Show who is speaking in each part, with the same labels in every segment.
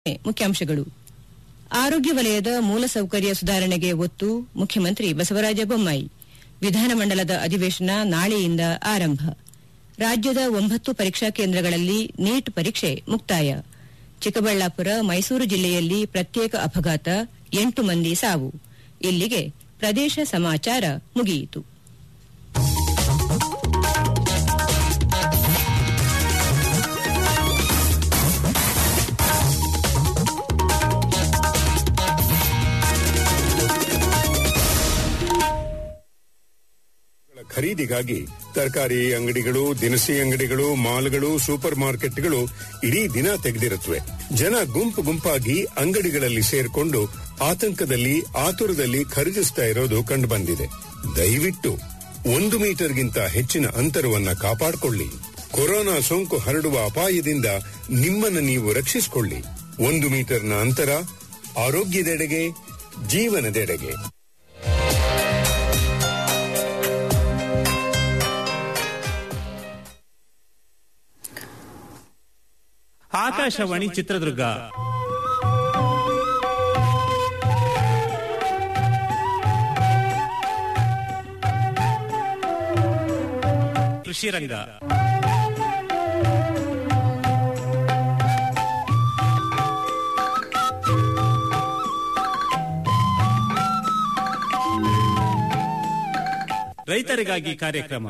Speaker 1: ಮುಖ್ಯಾಂಶಗಳು ಆರೋಗ್ಯ ವಲಯದ ಮೂಲಸೌಕರ್ಯ ಸುಧಾರಣೆಗೆ ಒತ್ತು ಮುಖ್ಯಮಂತ್ರಿ ಬಸವರಾಜ ಬೊಮ್ಮಾಯಿ ವಿಧಾನಮಂಡಲದ ಅಧಿವೇಶನ ನಾಳೆಯಿಂದ ಆರಂಭ ರಾಜ್ಯದ ಒಂಬತ್ತು ಪರೀಕ್ಷಾ ಕೇಂದ್ರಗಳಲ್ಲಿ ನೀಟ್ ಪರೀಕ್ಷೆ ಮುಕ್ತಾಯ ಚಿಕ್ಕಬಳ್ಳಾಪುರ ಮೈಸೂರು ಜಿಲ್ಲೆಯಲ್ಲಿ ಪ್ರತ್ಯೇಕ ಅಪಘಾತ ಎಂಟು ಮಂದಿ ಸಾವು ಇಲ್ಲಿಗೆ ಪ್ರದೇಶ ಸಮಾಚಾರ ಮುಗಿಯಿತು
Speaker 2: ಖರೀದಿಗಾಗಿ ತರಕಾರಿ ಅಂಗಡಿಗಳು ದಿನಸಿ ಅಂಗಡಿಗಳು ಮಾಲ್ಗಳು ಸೂಪರ್ ಮಾರ್ಕೆಟ್ಗಳು ಇಡೀ ದಿನ ತೆಗೆದಿರುತ್ತವೆ ಜನ ಗುಂಪು ಗುಂಪಾಗಿ ಅಂಗಡಿಗಳಲ್ಲಿ ಸೇರ್ಕೊಂಡು ಆತಂಕದಲ್ಲಿ ಆತುರದಲ್ಲಿ ಖರೀದಿಸ್ತಾ ಇರೋದು ಕಂಡುಬಂದಿದೆ ದಯವಿಟ್ಟು ಒಂದು ಮೀಟರ್ಗಿಂತ ಹೆಚ್ಚಿನ ಅಂತರವನ್ನ ಕಾಪಾಡಿಕೊಳ್ಳಿ ಕೊರೋನಾ ಸೋಂಕು ಹರಡುವ ಅಪಾಯದಿಂದ ನಿಮ್ಮನ್ನು ನೀವು ರಕ್ಷಿಸಿಕೊಳ್ಳಿ ಒಂದು ಮೀಟರ್ನ ಅಂತರ ಆರೋಗ್ಯದೆಡೆಗೆ ಜೀವನದೆಡೆಗೆ
Speaker 3: ಆಕಾಶವಾಣಿ ಚಿತ್ರದುರ್ಗ ಕೃಷಿ ರಂಗ ರೈತರಿಗಾಗಿ ಕಾರ್ಯಕ್ರಮ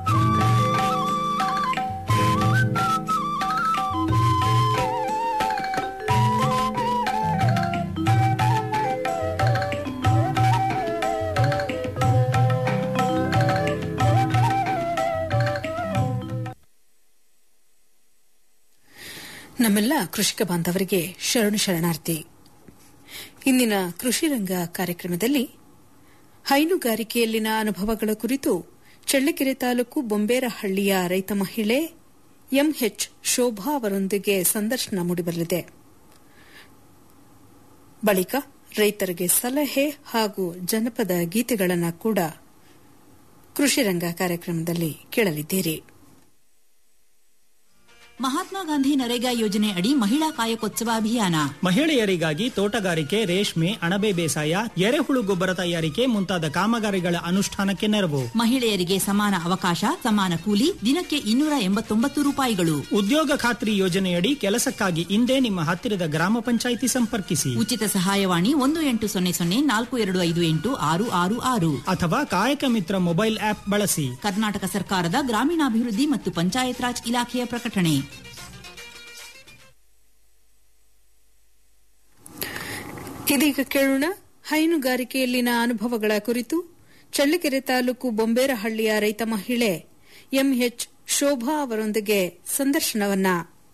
Speaker 4: ನಮ್ಮೆಲ್ಲ ಕೃಷಿಕ ಬಾಂಧವರಿಗೆ ಶರಣು ಶರಣಾರ್ಥಿ ಇಂದಿನ ಕೃಷಿ ರಂಗ ಕಾರ್ಯಕ್ರಮದಲ್ಲಿ ಹೈನುಗಾರಿಕೆಯಲ್ಲಿನ ಅನುಭವಗಳ ಕುರಿತು ಚಳ್ಳಕೆರೆ ತಾಲೂಕು ಬೊಂಬೇರಹಳ್ಳಿಯ ರೈತ ಮಹಿಳೆ ಎಂಎಚ್ ಶೋಭಾ ಅವರೊಂದಿಗೆ ಸಂದರ್ಶನ ಮೂಡಿಬರಲಿದೆ ಬಳಿಕ ರೈತರಿಗೆ ಸಲಹೆ ಹಾಗೂ ಜನಪದ ಗೀತೆಗಳನ್ನು ಕೂಡ ಕೃಷಿ ರಂಗ ಕಾರ್ಯಕ್ರಮದಲ್ಲಿ ಕೇಳಲಿದ್ದೀರಿ
Speaker 5: ಮಹಾತ್ಮ ಗಾಂಧಿ ನರೇಗಾ ಯೋಜನೆ ಅಡಿ ಮಹಿಳಾ ಕಾಯಕೋತ್ಸವ ಅಭಿಯಾನ
Speaker 6: ಮಹಿಳೆಯರಿಗಾಗಿ ತೋಟಗಾರಿಕೆ ರೇಷ್ಮೆ ಅಣಬೆ ಬೇಸಾಯ ಎರೆಹುಳು ಗೊಬ್ಬರ ತಯಾರಿಕೆ ಮುಂತಾದ ಕಾಮಗಾರಿಗಳ ಅನುಷ್ಠಾನಕ್ಕೆ ನೆರವು
Speaker 5: ಮಹಿಳೆಯರಿಗೆ ಸಮಾನ ಅವಕಾಶ ಸಮಾನ ಕೂಲಿ ದಿನಕ್ಕೆ ಇನ್ನೂರ ಎಂಬತ್ತೊಂಬತ್ತು ರೂಪಾಯಿಗಳು
Speaker 6: ಉದ್ಯೋಗ ಖಾತ್ರಿ ಯೋಜನೆಯಡಿ ಕೆಲಸಕ್ಕಾಗಿ ಇಂದೇ ನಿಮ್ಮ ಹತ್ತಿರದ ಗ್ರಾಮ ಪಂಚಾಯಿತಿ ಸಂಪರ್ಕಿಸಿ
Speaker 5: ಉಚಿತ ಸಹಾಯವಾಣಿ ಒಂದು ಎಂಟು ಸೊನ್ನೆ ಸೊನ್ನೆ ನಾಲ್ಕು ಎರಡು ಐದು ಎಂಟು ಆರು ಆರು ಆರು
Speaker 6: ಅಥವಾ ಕಾಯಕ ಮಿತ್ರ ಮೊಬೈಲ್ ಆಪ್ ಬಳಸಿ
Speaker 5: ಕರ್ನಾಟಕ ಸರ್ಕಾರದ ಗ್ರಾಮೀಣಾಭಿವೃದ್ಧಿ ಮತ್ತು ಪಂಚಾಯತ್ ರಾಜ್ ಇಲಾಖೆಯ ಪ್ರಕಟಣೆ
Speaker 4: ಇದೀಗ ಕೇಳೋಣ ಹೈನುಗಾರಿಕೆಯಲ್ಲಿನ ಅನುಭವಗಳ ಕುರಿತು ಚಳ್ಳಕೆರೆ ತಾಲೂಕು ಬೊಂಬೇರಹಳ್ಳಿಯ ರೈತ ಮಹಿಳೆ ಎಂಎಚ್ ಶೋಭಾ ಅವರೊಂದಿಗೆ ಸಂದರ್ಶನವನ್ನ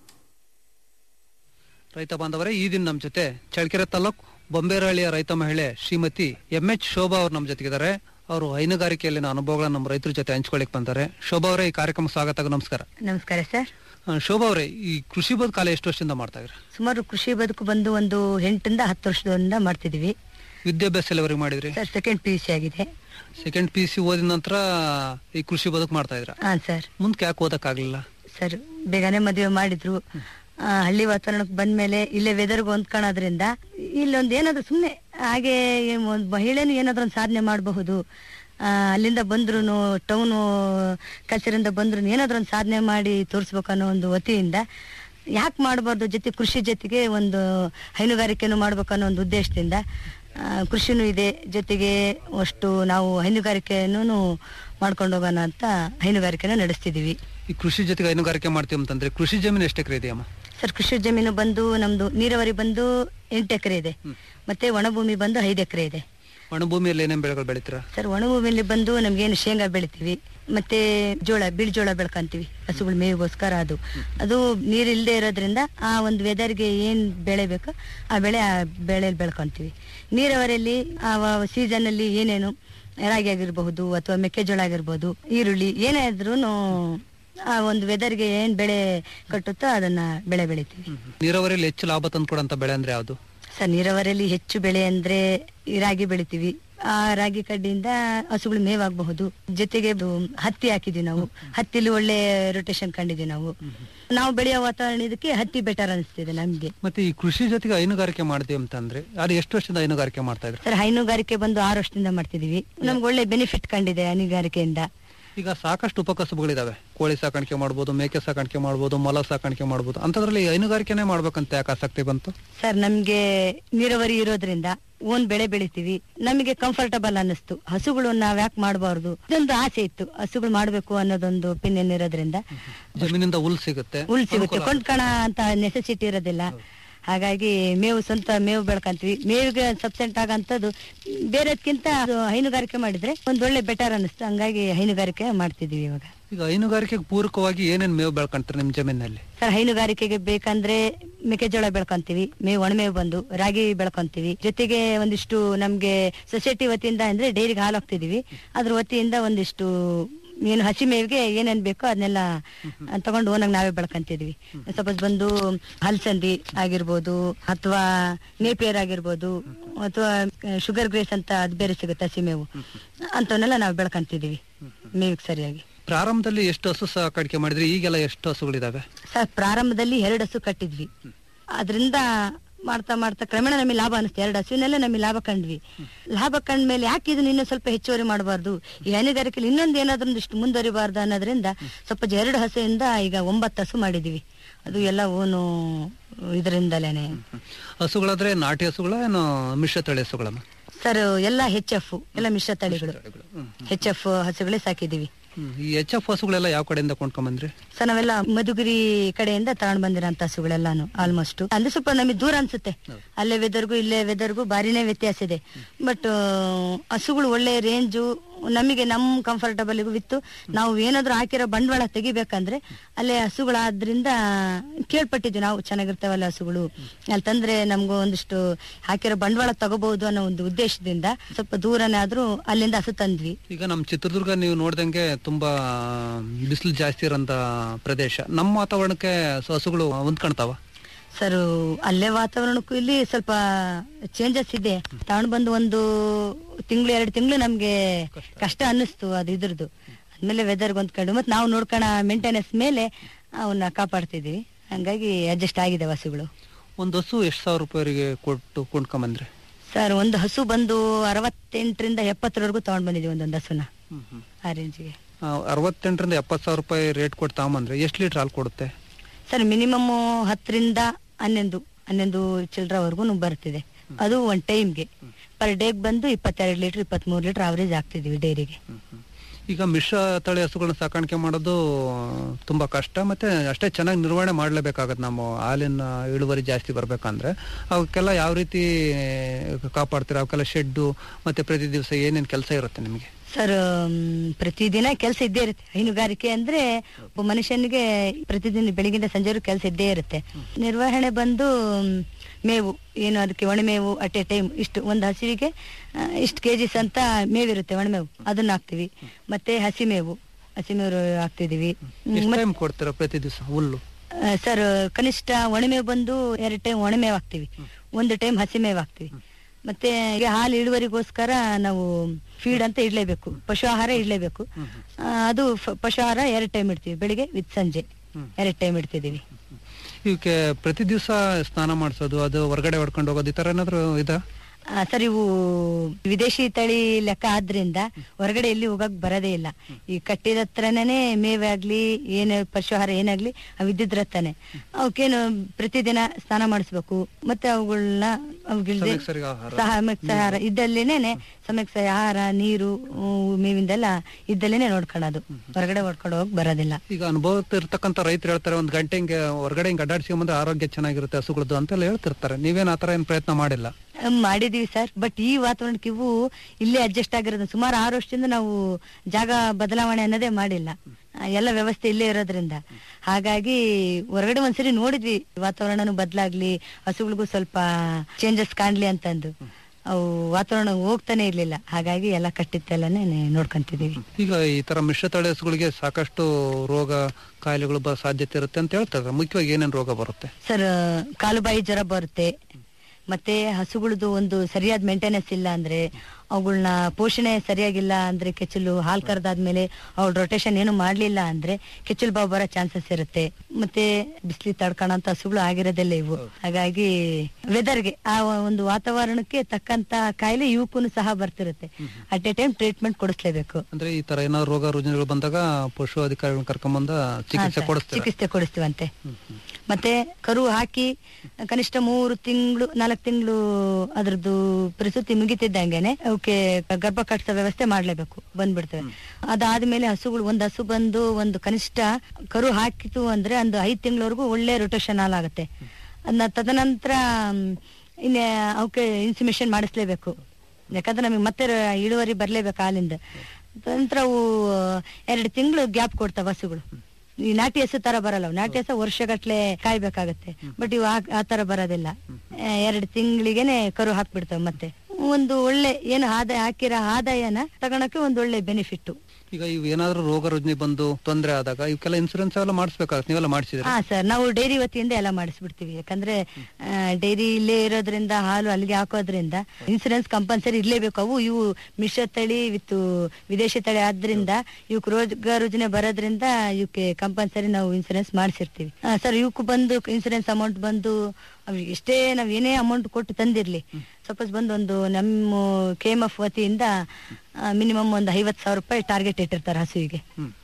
Speaker 7: ರೈತ ಬಾಂಧವರೇ ಈ ದಿನ ನಮ್ಮ ಜೊತೆ ಚಳ್ಳಕೆರೆ ತಾಲೂಕು ಬೊಂಬೇರಹಳ್ಳಿಯ ರೈತ ಮಹಿಳೆ ಶ್ರೀಮತಿ ಎಂ ಎಚ್ ಶೋಭಾ ಅವರು ನಮ್ಮ ಜೊತೆಗಿದ್ದಾರೆ ಅವರು ಹೈನುಗಾರಿಕೆಯಲ್ಲಿನ ಅನುಭವಗಳನ್ನ ನಮ್ಮ ರೈತರ ಜೊತೆ ಹಂಚ್ಕೊಳ್ಳಿಕ್ ಬಂದ್ದಾರೆ ಶೋಭಾ ಅವರೇ ಈ ಕಾರ್ಯಕ್ರಮ ಸ್ವಾಗತ ನಮಸ್ಕಾರ
Speaker 8: ನಮಸ್ಕಾರ ಸರ್
Speaker 7: ಆ, ಶೋಭಾ ಅವರೇ ಈ ಕೃಷಿ ಬದುಕು ಕಾಲ ಎಷ್ಟು ವರ್ಷದಿಂದ ಮಾಡ್ತಾ ಇದ್ರಿ
Speaker 8: ಸುಮಾರು ಕೃಷಿ ಬದುಕು ಬಂದು ಒಂದು ಎಂಟರಿಂದ ಹತ್ತು ವರ್ಷದಿಂದ ಮಾಡ್ತಿದೀವಿ
Speaker 7: ವಿದ್ಯಾಭ್ಯಾಸ ಎಲ್ಲವರೆಗೆ ಮಾಡಿದ್ರಿ
Speaker 8: sir second P U C ಆಗಿದೆ
Speaker 7: ಸೆಕೆಂಡ್ ಪಿ ಸಿ ಓದಿದ ನಂತರ ಈ ಕೃಷಿ ಬದುಕು ಮಾಡ್ತಾ ಇದ್ರ
Speaker 8: ಹಾ ಸರ್
Speaker 7: ಮುಂದಕ್ಕೆ ಯಾಕೆ ಓದಕ್ಕಾಗ್ಲಿಲ್ಲ
Speaker 8: ಸರ್ ಬೇಗನೆ ಮದುವೆ ಮಾಡಿದ್ರು ಆ, ಹಳ್ಳಿ ವಾತಾವರಣಕ್ಕೆ ಬಂದ್ಮೇಲೆ ಇಲ್ಲೇ ವೆದರ್ಗೆ ಹೊಂದ್ಕೊಳ್ಳೋದ್ರಿಂದ ಇಲ್ಲೊಂದು ಏನಾದ್ರು ಸುಮ್ಮನೆ ಹಾಗೆ ಒಂದು ಮಹಿಳೆನು ಏನಾದ್ರು ಒಂದು ಸಾಧನೆ ಮಾಡಬಹುದು ಅಲ್ಲಿಂದ ಬಂದ್ರು ಟೌನು ಕಚೇರಿಯಿಂದ ಬಂದ್ರು ಏನಾದ್ರು ಒಂದು ಸಾಧನೆ ಮಾಡಿ ತೋರಿಸ್ಬೇಕು ಅನ್ನೋ ಒಂದು ವತಿಯಿಂದ ಯಾಕೆ ಮಾಡಬಾರ್ದು ಜೊತೆ ಕೃಷಿ ಜೊತೆಗೆ ಒಂದು ಹೈನುಗಾರಿಕೆನೂ ಮಾಡ್ಬೇಕು ಅನ್ನೋ ಒಂದು ಉದ್ದೇಶದಿಂದ ಆ, ಕೃಷಿನೂ ಇದೆ ಜೊತೆಗೆ ಅಷ್ಟು ನಾವು ಹೈನುಗಾರಿಕೆಯನ್ನು ಮಾಡ್ಕೊಂಡು ಹೋಗೋಣ ಅಂತ ಹೈನುಗಾರಿಕೆನ ನಡೆಸ್ತಿದೀವಿ
Speaker 7: ಈ ಕೃಷಿ ಜೊತೆಗೆ ಹೈನುಗಾರಿಕೆ ಮಾಡ್ತೀವಿ ಅಂತಂದ್ರೆ ಕೃಷಿ ಜಮೀನು ಎಷ್ಟು ಎಕರೆ ಇದೆಯಮ್ಮ
Speaker 8: ಸರ್ ಕೃಷಿ ಜಮೀನು ಬಂದು ನಮ್ದು ನೀರಾವರಿ ಬಂದು ಎಂಟು ಎಕರೆ ಇದೆ ಮತ್ತೆ ಒಣಭೂಮಿ ಬಂದು ಐದು ಎಕರೆ ಇದೆ
Speaker 7: ಒಣಭೂಮಿಯಲ್ಲಿ ಏನೇನ್ ಬೆಳೆಗಳು ಬೆಳಿತೀರಾ
Speaker 8: ಸರ್ ಒಣಭೂಮಿಯಲ್ಲಿ ಬಂದು ನಮ್ಗೇನು ಶೇಂಗಾ ಬೆಳಿತೀವಿ ಮತ್ತೆ ಜೋಳ ಬಿಳಿಜೋಳ ಬೆಳ್ಕೊಂತೀವಿ ಹಸುಗಳ ಮೇವಿಗೋಸ್ಕರ ಅದು ಅದು ನೀರಿಲ್ಲದೆ ಇರೋದ್ರಿಂದ ಆ ಒಂದು ವೆದರ್ಗೆ ಏನ್ ಬೆಳೆ ಬೇಕು ಆ ಬೆಳೆ ಆ ಬೆಳೆ ಬೆಳ್ಕೊಂತೀವಿ ನೀರಾವರಿಯಲ್ಲಿ ಆ ಸೀಸನ್ ಅಲ್ಲಿ ಏನೇನು ರಾಗಿ ಆಗಿರಬಹುದು ಅಥವಾ ಮೆಕ್ಕೆಜೋಳ ಆಗಿರ್ಬೋದು ಈರುಳ್ಳಿ ಏನೇ ಇದ್ರೂ ಆ ಒಂದು ವೆದರ್ಗೆ ಏನ್ ಬೆಳೆ ಕಟ್ಟುತ್ತೋ ಅದನ್ನ ಬೆಳೆ ಬೆಳಿತೀವಿ
Speaker 7: ನೀರಾವರಿಯಲ್ಲಿ ಹೆಚ್ಚು ಲಾಭ ತಂದ್ಕೊಡಂತ ಬೆಳೆ ಅಂದ್ರೆ ಯಾವುದು
Speaker 8: ಸರ್ ನೀರಾವರಿಯಲ್ಲಿ ಹೆಚ್ಚು ಬೆಳೆ ಅಂದ್ರೆ ಈ ರಾಗಿ ಬೆಳಿತೀವಿ ಆ ರಾಗಿ ಕಡ್ಡಿಯಿಂದ ಹಸುಗಳು ಮೇವಾಗಬಹುದು ಜೊತೆಗೆ ಇದು ಹತ್ತಿ ಹಾಕಿದೀವಿ ನಾವು ಹತ್ತಿಲಿ ಒಳ್ಳೆ ರೊಟೇಷನ್ ಕಂಡಿದೀವಿ ನಾವು ನಾವು ಬೆಳೆಯೋ ವಾತಾವರಣ ಇದಕ್ಕೆ ಹತ್ತಿ ಬೆಟರ್ ಅನಿಸ್ತಿದೆ ನಮ್ಗೆ
Speaker 7: ಮತ್ತೆ ಈ ಕೃಷಿ ಜೊತೆಗೆ ಹೈನುಗಾರಿಕೆ ಮಾಡ್ತೀವಿ ಅಂತಂದ್ರೆ ಅದು ಎಷ್ಟು ವರ್ಷದಿಂದ ಹೈನುಗಾರಿಕೆ ಮಾಡ್ತಾ ಇದ್ರು
Speaker 8: ಸರ್ ಹೈನುಗಾರಿಕೆ ಬಂದು ಆರು ವರ್ಷದಿಂದ ಮಾಡ್ತಿದೀವಿ ನಮ್ಗೆ ಒಳ್ಳೆ ಬೆನಿಫಿಟ್ ಕಂಡಿದೆ ಹೈನುಗಾರಿಕೆಯಿಂದ
Speaker 7: ಈಗ ಸಾಕಷ್ಟು ಉಪಕಸಬುಗಳಿದಾವೆ ಕೋಳಿ ಸಾಕಾಣಿಕೆ ಮಾಡ್ಬೋದು ಮೇಕೆ ಸಾಕಾಣಿಕೆ ಮಾಡ್ಬೋದು ಮೊಲ ಸಾಕಾಣಿಕೆ ಮಾಡ್ಬೋದು ಅಂತದ್ರಲ್ಲಿ ಹೈನುಗಾರಿಕೆನೇ ಮಾಡ್ಬೇಕಂತ ಯಾಕೆ ಆಸಕ್ತಿ ಬಂತು
Speaker 8: ಸರ್ ನಮ್ಗೆ ನೀರಾವರಿ ಇರೋದ್ರಿಂದ ಓನ್ ಬೆಳೆ ಬೆಳಿತೀವಿ ನಮಗೆ ಕಂಫರ್ಟಬಲ್ ಅನ್ನಿಸ್ತು ಹಸುಗಳು ನಾವ್ ಯಾಕೆ ಮಾಡಬಾರ್ದು ಇದೊಂದು ಆಸೆ ಇತ್ತು ಹಸುಗಳು ಮಾಡ್ಬೇಕು ಅನ್ನೋದೊಂದು ಒಪಿನಿಯನ್ ಇರೋದ್ರಿಂದ
Speaker 7: ಜಮೀನಿಂದ ಹುಲ್ ಸಿಗುತ್ತೆ
Speaker 8: ಹುಲ್ ಸಿಗುತ್ತೆ ಕೊಂಡ್ಕಣ ಅಂತ ನೆಸೆಸಿಟಿ ಇರೋದಿಲ್ಲ ಹಾಗಾಗಿ ಮೇವು ಸ್ವಂತ ಮೇವು ಬೆಳ್ಕಂತೀವಿ ಮೇವಿಗೆ ಸಬ್ಸೆಂಟ್ ಆಗಂತದ್ದು ಬೇರೆದ್ಕಿಂತ ಅದು ಹೈನುಗಾರಿಕೆ ಮಾಡಿದ್ರೆ ಒಂದ್ ಒಳ್ಳೆ ಬೆಟರ್ ಅನಿಸ್ತು ಹಂಗಾಗಿ ಹೈನುಗಾರಿಕೆ ಮಾಡ್ತಿದೀವಿ ಇವಾಗ
Speaker 7: ಈಗ ಹೈನುಗಾರಿಕೆಗೆ ಪೂರಕವಾಗಿ ಏನೇನ್ ಮೇವು ಬೆಳ್ಕೊಂತಾರೆ ನಿಮ್ ಜಮೀನಲ್ಲಿ
Speaker 8: ಸರ್ ಹೈನುಗಾರಿಕೆಗೆ ಬೇಕಂದ್ರೆ ಮೆಕ್ಕೆಜೋಳ ಬೆಳ್ಕೊಂತೀವಿ ಮೇವು ಒಣಮೇವು ಬಂದು ರಾಗಿ ಬೆಳ್ಕೊಂತೀವಿ ಜೊತೆಗೆ ಒಂದಿಷ್ಟು ನಮ್ಗೆ ಸೊಸೈಟಿ ವತಿಯಿಂದ ಅಂದ್ರೆ ಡೈರಿಗೆ ಹಾಲು ಹಾಕ್ತಿದೀವಿ ಅದ್ರ ವತಿಯಿಂದ ಒಂದಿಷ್ಟು ಏನು ಹಸಿ ಮೇವಿಗೆ ಏನೇನ್ ಬೇಕೋ ಅದನ್ನೆಲ್ಲ ತಗೊಂಡು ಓನಾಗ ನಾವೇ ಬೆಳ್ಕೊಂತಿದ್ವಿ ಸಪೋಸ್ ಬಂದು ಹಲಸಂದಿ ಆಗಿರ್ಬೋದು ಅಥವಾ ನೇಪಿಯರ್ ಆಗಿರ್ಬೋದು ಅಥವಾ ಶುಗರ್ ಗ್ರೇಸ್ ಅಂತ ಅದು ಬೇರೆ ಸಿಗುತ್ತೆ ಹಸಿ ಮೇವು ಅಂತವನ್ನೆಲ್ಲ ನಾವು ಬೆಳ್ಕೊಂತಿದೀವಿ ಮೇವಿಗೆ ಸರಿಯಾಗಿ
Speaker 7: ಪ್ರಾರಂಭದಲ್ಲಿ ಎಷ್ಟು ಹಸು ಸಾಕಾಣಿಕೆ ಮಾಡಿದ್ರಿ ಈಗೆಲ್ಲ ಎಷ್ಟು ಹಸುಗಳಿದಾವೆ
Speaker 8: ಸರ್ ಪ್ರಾರಂಭದಲ್ಲಿ ಎರಡು ಹಸು ಕಟ್ಟಿದ್ವಿ ಅದರಿಂದ ಮಾಡ್ತಾ ಮಾಡ್ತಾ ಕ್ರಮೇಣ ನಮಗೆ ಲಾಭ ಅನಿಸ್ತು ಎರಡು ಹಸುವಿನಲ್ಲೇ ನಮಗೆ ಲಾಭ ಕಂಡ್ವಿ ಲಾಭ ಕಂಡ್ಮೇಲೆ ಯಾಕೆ ಇದನ್ನ ಇನ್ನೂ ಸ್ವಲ್ಪ ಹೆಚ್ಚುವರಿ ಮಾಡಬಾರ್ದು ಈ ಹೈನುಗಾರಿಕೆಯಲ್ಲಿ ಇನ್ನೊಂದು ಏನಾದ್ರೂ ಒಂದಿಷ್ಟು ಮುಂದುವರಿಬಾರ್ದು ಅನ್ನೋದ್ರಿಂದ ಸ್ವಲ್ಪ ಜ- ಎರಡು ಹಸುವಿಂದ ಈಗ ಒಂಬತ್ತು ಹಸು ಮಾಡಿದೀವಿ ಅದು ಎಲ್ಲ ಓನು ಇದರಿಂದಲೇನೆ
Speaker 7: ಹಸುಗಳಾದ್ರೆ ನಾಟಿ ಹಸುಗಳ ಏನು ಮಿಶ್ರ ತಳಿ ಹಸುಗಳಮ್ಮ
Speaker 8: ಸರ್ ಎಲ್ಲ ಹೆಚ್ ಎಫ್ ಎಲ್ಲ ಮಿಶ್ರ ತಳಿಗಳು ಹೆಚ್ ಎಫ್ ಹಸುಗಳೇ ಸಾಕಿದೀವಿ
Speaker 7: ಹ್ಮ್. ಈ ಎಚ್ ಎಫ್ ಹಸುಗಳೆಲ್ಲ ಯಾವ ಕಡೆಯಿಂದ ಕೊಂಡ್ಕೊಂಬಂದ್ರಿ
Speaker 8: ಸರ್ ನಾವೆಲ್ಲ ಮಧುಗಿರಿ ಕಡೆಯಿಂದ ತಗೊಂಡ್ ಬಂದಿರೋಂತ ಹಸುಗಳೆಲ್ಲಾನು ಆಲ್ಮೋಸ್ಟ್ ಅಲ್ಲಿ ಸ್ವಲ್ಪ ನಮಗೆ ದೂರ ಅನ್ಸುತ್ತೆ ಅಲ್ಲೇ ವೆದರ್ಗೂ ಇಲ್ಲೇ ವೆದರ್ಗೂ ಭಾರಿನೇ ವ್ಯತ್ಯಾಸ ಇದೆ ಬಟ್ ಹಸುಗಳು ಒಳ್ಳೆ ರೇಂಜು ನಮಗೆ ನಮ್ ಕಂಫರ್ಟಬಲ್ಗೂ ವಿತ್ತು ನಾವು ಏನಾದ್ರೂ ಹಾಕಿರೋ ಬಂಡವಾಳ ತೆಗಿಬೇಕಂದ್ರೆ ಅಲ್ಲೇ ಹಸುಗಳಾದ್ರಿಂದ ಕೇಳ್ಪಟ್ಟಿದ್ವಿ ನಾವು ಚೆನ್ನಾಗಿರ್ತಾವಲ್ಲ ಹಸುಗಳು ಅಲ್ಲಿ ತಂದ್ರೆ ನಮ್ಗೂ ಒಂದಿಷ್ಟು ಹಾಕಿರೋ ಬಂಡವಾಳ ತಗೋಬಹುದು ಅನ್ನೋ ಒಂದು ಉದ್ದೇಶದಿಂದ ಸ್ವಲ್ಪ ದೂರನೇ ಆದ್ರೂ ಅಲ್ಲಿಂದ ಹಸು ತಂದ್ವಿ
Speaker 7: ಈಗ ನಮ್ ಚಿತ್ರದುರ್ಗ ನೀವು ನೋಡ್ದಂಗೆ ತುಂಬಾ ಬಿಸಿಲು ಜಾಸ್ತಿ ಇರೋಂತ ಪ್ರದೇಶ ನಮ್ಮ ವಾತಾವರಣಕ್ಕೆ ಸ- ಹಸುಗಳು ಹೊಂದ್ಕೊಂತಾವ
Speaker 8: ಸರ್ ಅಲ್ಲೇ ವಾತಾವರಣಕ್ಕೂ ಇಲ್ಲಿ ಸ್ವಲ್ಪ ಚೇಂಜಸ್ ಇದೆ ತಗೊಂಡ್ ಬಂದು ಒಂದು ತಿಂಗಳು ಎರಡು ತಿಂಗಳು ನಮ್ಗೆ ಕಷ್ಟ ಅನ್ನಿಸ್ತು ಅದು ಇದ್ರದ್ದು ಆದ್ಮೇಲೆ ವೆದರ್ ಹೊಂದ್ಕೊಂಡು ಮತ್ತೆ ನಾವು ನೋಡ್ಕೊಳ ಮೇಂಟೆನೆನ್ಸ್ ಮೇಲೆ ಅವನ್ನ ಕಾಪಾಡ್ತಿದೀವಿ ಹಂಗಾಗಿ ಅಡ್ಜಸ್ಟ್ ಆಗಿದೆ ಹಸುಗಳು
Speaker 7: ಒಂದು ಹಸು ಎಷ್ಟು ಸಾವಿರ ರೂಪಾಯಿಗೆ ಕೊಟ್ಟು ಕೊಂಡ್ಕೊಂಬಂದ್ರಿ
Speaker 8: ಸರ್ ಒಂದು ಹಸು ಬಂದು ಅರವತ್ತೆಂಟರಿಂದ ಎಪ್ಪತ್ತರವರೆಗೂ ತಗೊಂಡ್ ಬಂದಿದೀವಿ ಒಂದೊಂದು ಹಸುನ ಆ ರೇಂಜಿಗೆ
Speaker 7: ಆ, ಅರವತ್ತೆಂಟರಿಂದ ಎಪ್ಪತ್ತು ಸಾವಿರ ರೂಪಾಯಿ ರೇಟ್ ಕೊಟ್ಟು ತಗೊಂಬಂದ್ರೆ ಎಷ್ಟು ಲೀಟರ್ ಹಾಲು ಕೊಡುತ್ತೆ
Speaker 8: ಸರ್ ಮಿನಿಮಮ್ ಹತ್ತರಿಂದ ಹನ್ನೊಂದು ಹನ್ನೊಂದು ಚಿಲ್ಲರವರೆಗೂ ಬರ್ತಿದೆ ಅದು ಒನ್ ಟೈಮ್ಗೆ ಪರ್ ಡೇಗ್ ಬಂದು ಇಪ್ಪತ್ತೆರಡು ಲೀಟರ್ ಇಪ್ಪತ್ಮೂರು ಲೀಟರ್ ಅವರೇಜ್ ಆಗ್ತಿದೀವಿ ಡೈರಿಗೆ
Speaker 7: ಈಗ ಮಿಶ್ರ ತಳಿ ಹಸುಗಳನ್ನ ಸಾಕಾಣಿಕೆ ಮಾಡೋದು ತುಂಬಾ ಕಷ್ಟ ಮತ್ತೆ ಅಷ್ಟೇ ಚೆನ್ನಾಗಿ ನಿರ್ವಹಣೆ ಮಾಡ್ಲೇಬೇಕಾಗತ್ತೆ ನಾವು ಹಾಲಿನ ಇಳುವರಿ ಜಾಸ್ತಿ ಬರ್ಬೇಕಂದ್ರೆ ಅವಕ್ಕೆಲ್ಲ ಯಾವ ರೀತಿ ಕಾಪಾಡ್ತೀರಾ ಅವಕ್ಕೆಲ್ಲ ಶೆಡ್ಡು ಮತ್ತೆ ಪ್ರತಿ ದಿವಸ ಏನೇನ್ ಕೆಲಸ ಇರುತ್ತೆ ನಿಮಗೆ
Speaker 8: ಸರ್ ಮ್, ಪ್ರತಿದಿನ ಕೆಲಸ ಇದ್ದೇ ಇರುತ್ತೆ ಹೈನುಗಾರಿಕೆ ಅಂದ್ರೆ ಒಬ್ಬ ಮನುಷ್ಯನಿಗೆ ಪ್ರತಿದಿನ ಬೆಳಗಿಂದ ಸಂಜೆವರೆಗೂ ಕೆಲಸ ಇದ್ದೇ ಇರುತ್ತೆ ನಿರ್ವಹಣೆ ಬಂದು ಮ್, ಮೇವು ಏನು ಅದಕ್ಕೆ ಒಣಮೇವು ಅಟ್ ಎ ಟೈಮ್ ಇಷ್ಟು ಒಂದು ಹಸಿವಿಗೆ ಆ, ಇಷ್ಟು ಕೆಜಿಸ್ ಅಂತ ಮೇವಿರುತ್ತೆ ಒಣಮೇವು ಅದನ್ನ ಹಾಕ್ತಿವಿ ಮತ್ತೆ ಹಸಿಮೇವು ಹಸಿಮೇವು ಹಾಕ್ತಿದೀವಿ ಮ್,
Speaker 7: ಎಷ್ಟು
Speaker 8: ಮತ್ತೆ
Speaker 7: ಟೈಮ್ ಕೊಡ್ತೀರಾ ಪ್ರತಿ ದಿವಸ ಹುಲ್ಲು
Speaker 8: ಆ, ಸರ್ ಕನಿಷ್ಠ ಒಣಮೇವು ಬಂದು ಎರಡು ಟೈಮ್ ಒಣಮೇವು ಹಾಕ್ತಿವಿ ಒಂದು ಟೈಮ್ ಹಸಿಮೇವು ಹಾಕ್ತಿವಿ ಮತ್ತೆ ಈಗ ಹಾಲು ಇಳುವರಿಗೋಸ್ಕರ ನಾವು ಫೀಡ್ ಅಂತ ಇಡ್ಲೇಬೇಕು ಪಶು ಆಹಾರ ಇಡ್ಲೇಬೇಕು ಆ, ಅದು ಫ- ಪಶು ಆಹಾರ ಎರಡು ಟೈಮ್ ಇಡ್ತೀವಿ ಬೆಳಿಗ್ಗೆ ವಿತ್ ಸಂಜೆ ಎರಡು ಟೈಮ್ ಇಡ್ತಿದೀವಿ
Speaker 7: ಇವಕ್ಕೆ ಪ್ರತಿ ದಿವಸ ಸ್ನಾನ ಮಾಡಿಸೋದು ಅದು ಹೊರಗಡೆ ಹೊಡ್ಕೊಂಡು ಹೋಗೋದು ಈ ತರ ಏನಾದ್ರು ಇದಾ
Speaker 8: ಆ, ಸರ್ ಇವು ವಿದೇಶಿ ತಳಿ ಲೆಕ್ಕ ಆದ್ರಿಂದ ಹೊರಗಡೆ ಎಲ್ಲಿ ಹೋಗಕ್ ಬರೋದೇ ಇಲ್ಲ ಈ ಕಟ್ಟಿದ ಹತ್ರನೇ ಮೇವೆ ಆಗ್ಲಿ ಏನೇ ಪಶುಹಾರ ಏನಾಗ್ಲಿ ಅವು ಇದ್ದಿದ್ರ ಹತ್ರನೇ ಅವಕ್ಕೇನು ಪ್ರತಿದಿನ ಸ್ನಾನ ಮಾಡಿಸ್ಬೇಕು ಮತ್ತೆ ಅವುಗಳನ್ನ ಅವುಗಿಲ್ದೆ
Speaker 7: ಸಮಯಕ್ಕೆ ಸರಿಗೆ ಆಹಾರ.
Speaker 8: ಸಮಯಕ್ಕೆ ಆಹಾರ ಇದ್ದಲ್ಲೇನೆ ಸಮಯಕ್ಕೆ ಸರಿ ಆಹಾರ ನೀರು ಹೂವು, ಮೇವಿಂದೆಲ್ಲ ಇದ್ದಲ್ಲೇನೆ ನೋಡ್ಕೊಳ್ಳೋದು ಹೊರಗಡೆ ಹೊಡ್ಕೊಂಡು ಹೋಗಕ್ ಬರೋದಿಲ್ಲ
Speaker 7: ಈಗ ಅನುಭವ ಇರ್ತಕ್ಕಂಥ ರೈತರು ಹೇಳ್ತಾರೆ ಒಂದ್ ಗಂಟೆ ಹಿಂಗೆ ಹೊರಗಡೆ ಹಿಂಗೆ ಅಡ್ಡಾಡ್ಸ್ಕೊಂಬಂದ್ರೆ ಆರೋಗ್ಯ ಚೆನ್ನಾಗಿರುತ್ತೆ ಹಸುಗಳದ್ದು ಅಂತೆಲ್ಲ ಹೇಳ್ತಿರ್ತಾರೆ ನೀವೇನ್ ಆತರ ಏನ್ ಪ್ರಯತ್ನ ಮಾಡಿಲ್ಲ
Speaker 8: ಹ್ಮ್, ಮಾಡಿದೀವಿ ಸರ್ ಬಟ್ ಈ ವಾತಾವರಣಕ್ಕೆ ಇವು ಇಲ್ಲೇ ಅಡ್ಜಸ್ಟ್ ಆಗಿರೋದು ಸುಮಾರು ಆರು ವರ್ಷದಿಂದ ನಾವು ಜಾಗ ಬದಲಾವಣೆ ಅನ್ನೋದೇ ಮಾಡಿಲ್ಲ ಆ, ಎಲ್ಲ ವ್ಯವಸ್ಥೆ ಇಲ್ಲೇ ಇರೋದ್ರಿಂದ ಹಾಗಾಗಿ ಹೊರಗಡೆ ಒಂದ್ಸರಿ ನೋಡಿದ್ವಿ ವಾತಾವರಣನು ಬದಲಾಗ್ಲಿ ಹಸುಗಳಿಗೂ ಸ್ವಲ್ಪ ಚೇಂಜಸ್ ಕಾಣ್ಲಿ ಅಂತಂದು ಅವು ವಾತಾವರಣ ಹೋಗ್ತಾನೆ ಇರ್ಲಿಲ್ಲ ಹಾಗಾಗಿ ಎಲ್ಲ ಕಟ್ಟಿತ್ತೆಲ್ಲನೇ ನೋಡ್ಕೊಂತಿದೀವಿ
Speaker 7: ಈಗ ಈ ತರ ಮಿಶ್ರತಳಿ ಹಸುಗಳಿಗೆ ಸಾಕಷ್ಟು ರೋಗ ಕಾಯಿಲೆಗಳು ಬರೋ ಸಾಧ್ಯತೆ ಇರುತ್ತೆ ಅಂತ ಹೇಳ್ತಾರೆ ಮುಖ್ಯವಾಗಿ ಏನೇನ್ ರೋಗ ಬರುತ್ತೆ
Speaker 8: ಸರ್ ಕಾಲುಬಾಯಿ ಜ್ವರ ಬರುತ್ತೆ ಮತ್ತೆ ಹಸುಗಳದ್ದು ಒಂದು ಸರಿಯಾದ ಮೇಂಟೆನೆನ್ಸ್ ಇಲ್ಲ ಅಂದ್ರೆ ಅವುಗಳನ್ನ ಪೋಷಣೆ ಸರಿಯಾಗಿಲ್ಲ ಅಂದ್ರೆ ಕೆಚ್ಚಲು ಹಾಲ್ ಕರೆದಾದ್ಮೇಲೆ ಅವ್ಳ ರೊಟೇಷನ್ ಏನು ಮಾಡ್ಲಿಲ್ಲ ಅಂದ್ರೆ ಕೆಚ್ಚಲು ಬಾವು ಬರೋ ಚಾನ್ಸಸ್ ಇರುತ್ತೆ ಮತ್ತೆ ಬಿಸಿಲಿ ತಡ್ಕೊಳಂತ ಹಸುಗಳು ಆಗಿರೋದಿಲ್ಲ ಇವು ಹಾಗಾಗಿ ವೆದರ್ಗೆ ಆ ಒಂದು ವಾತಾವರಣಕ್ಕೆ ತಕ್ಕಂತ ಕಾಯಿಲೆ ಇವಕ್ಕೂ ಸಹ ಬರ್ತಿರುತ್ತೆ ಅಟ್ ಎ ಟೈಮ್ ಟ್ರೀಟ್ಮೆಂಟ್ ಕೊಡಿಸ್ಲೇಬೇಕು
Speaker 7: ಅಂದ್ರೆ ಈ ತರ ಏನಾದ್ರು ರೋಗ ರುಜಿನಗಳು ಬಂದಾಗ ಪಶು ಅಧಿಕಾರಿಗಳನ್ನ ಕರ್ಕೊಂಬಂದ ಚಿಕಿತ್ಸೆ
Speaker 8: ಹಾ, ಸರ್.
Speaker 7: ಕೊಡಿಸ್ತಾರೆ
Speaker 8: ಚಿಕಿತ್ಸೆ ಕೊಡಿಸ್ತೀವಂತೆ ಮತ್ತೆ ಕರು ಹಾಕಿ ಕನಿಷ್ಠ ಮೂರು ತಿಂಗಳು ನಾಲ್ಕು ತಿಂಗಳು ಅದ್ರದ್ದು ಪ್ರಸೂತಿ ಮುಗಿತಿದ್ದಂಗೆನೆ ಅವಕ್ಕೆ ಗರ್ಭ ಕಟ್ಟಿಸೋ ವ್ಯವಸ್ಥೆ ಮಾಡ್ಲೇಬೇಕು ಬಂದ್ಬಿಡ್ತವೆ ಅದಾದ್ಮೇಲೆ ಹಸುಗಳು ಒಂದು ಹಸು ಬಂದು ಒಂದು ಕನಿಷ್ಠ ಕರು ಹಾಕಿತು ಅಂದ್ರೆ ಒಂದು ಐದ್ ತಿಂಗಳವರೆಗೂ ಒಳ್ಳೆ ರೊಟೇಷನ್ ಹಾಲ್ ಆಗುತ್ತೆ ಅದನ್ನ ತದನಂತರ ಮ್, ಇನ್ನ ಅವಕ್ಕೆ ಇನ್ಸಿಮೇಷನ್ ಮಾಡಿಸ್ಲೇಬೇಕು ಯಾಕಂದ್ರೆ ನಮಗೆ ಮತ್ತೆ ರ- ಇಳುವರಿ ಬರ್ಲೇಬೇಕು ಹಾಲಿಂದ ನಂತರ ಅವು ಎರಡು ತಿಂಗಳು ಗ್ಯಾಪ್ ಕೊಡ್ತಾವ ಹಸುಗಳು ಈ ನಾಟಿ ಹಸು ತರ ಬರಲ್ಲ ಅವು. ನಾಟಿ ಹಸು ವರ್ಷಗಟ್ಲೆ ಕಾಯ್ಬೇಕಾಗತ್ತೆ ಬಟ್ ಇವು ಆ- ಆ ತರ ಬರೋದಿಲ್ಲ ಆ, ಎರಡು ತಿಂಗಳಿಗೆನೆ ಕರು ಹಾಕ್ಬಿಡ್ತಾವ ಮತ್ತೆ ಒಂದು ಒಳ್ಳೆ ಏನು ಆದಾಯ ಹಾಕಿರೋ ಆದಾಯನ ತಗೊಳಕ್ಕೆ ಒಂದು ಒಳ್ಳೆ ಬೆನಿಫಿಟ್
Speaker 7: ಈಗ ಇವ್ ಏನಾದ್ರು ರೋಗ ರುಜಿನ ಬಂದು ತೊಂದರೆ ಆದಾಗ ಇವಕ್ಕೆಲ್ಲ ಇನ್ಸೂರೆನ್ಸ್ ಎಲ್ಲ ಮಾಡಿಸ್ಬೇಕಾಗತ್ತೆ ನೀವೆಲ್ಲ ಮಾಡಿಸಿದ್ರೆ
Speaker 8: ಹಾ ಸರ್ ನಾವು ಡೈರಿ ವತಿಯಿಂದ ಎಲ್ಲ ಮಾಡಿಸ್ಬಿಡ್ತೀವಿ ಯಾಕಂದ್ರೆ ಡೈರಿ ಇಲ್ಲೇ ಇರೋದ್ರಿಂದ ಹಾಲು ಅಲ್ಲಿಗೆ ಹಾಕೋದ್ರಿಂದ ಇನ್ಸೂರೆನ್ಸ್ ಕಂಪಲ್ಸರಿ ಇರ್ಲೇಬೇಕು ಅವು ಇವು ಮಿಶ್ರ ತಳಿ ವಿತ್ ವಿದೇಶಿ ತಳಿ ಆದ್ರಿಂದ ಇವಕ್ಕೆ ರೋಗ ರುಜಿನ ಬರೋದ್ರಿಂದ ಇವಕ್ಕೆ ಕಂಪಲ್ಸರಿ ನಾವು ಇನ್ಸೂರೆನ್ಸ್ ಮಾಡಿಸಿರ್ತೀವಿ ಸರ್ ಇವಕ್ಕೂ ಬಂದು ಇನ್ಸೂರೆನ್ಸ್ ಅಮೌಂಟ್ ಬಂದು ಅವ್ ಎಷ್ಟೇ ನಾವ್ ಏನೇ ಅಮೌಂಟ್ ಕೊಟ್ಟು ತಂದಿರ್ಲಿ ಸಪೋಸ್ ಬಂದು ಒಂದು ನಮ್ಮ ಕೆ ಎಂ ಎಫ್ ವತಿಯಿಂದ ಮಿನಿಮಮ್ ಒಂದು ಐವತ್ತು ಸಾವಿರ ರೂಪಾಯಿ ಟಾರ್ಗೆಟ್ ಇಟ್ಟಿರ್ತಾರೆ ಹಸುವಿಗೆ